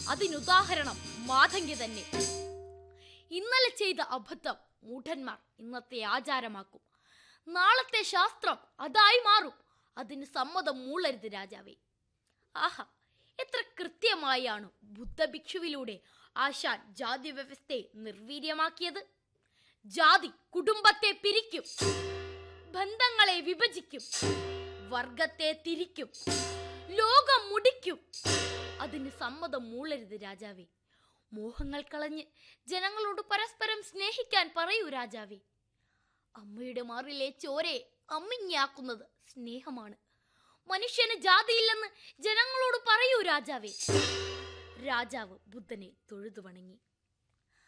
അതിനുദാഹരണം മാതങ്കി തന്നെ ഇന്നലെ ചെയ്ത അബദ്ധം മൂഢന്മാർ ഇന്നത്തെ ആചാരമാക്കും നാളത്തെ ശാസ്ത്രം അതായി മാറും അതിന് സമ്മതം മൂളരുത് രാജാവേ ആഹാ എത്ര കൃത്യമായാണ് ബുദ്ധഭിക്ഷുവിലൂടെ ആശാൻ ജാതി വ്യവസ്ഥയെ നിർവീര്യമാക്കിയത് ജാതി കുടുംബത്തെ പിരിക്കും ബന്ധങ്ങളെ വിഭജിക്കും വർഗത്തെ തിരിക്കും ലോകം മുടിക്കും അതിന് സമ്മതം മൂളരുത് രാജാവേ മോഹങ്ങൾ കളഞ്ഞ് ജനങ്ങളോട് പരസ്പരം സ്നേഹിക്കാൻ പറയൂ രാജാവേ അമ്മയുടെ മാറിലെ ചോരയെ അമ്മിഞ്ഞാക്കുന്നത് സ്നേഹമാണ് മനുഷ്യന് ജാതിയില്ലെന്ന് ജനങ്ങളോട് പറയൂ രാജാവേ രാജാവ് ബുദ്ധനെ തൊഴുതു വണങ്ങി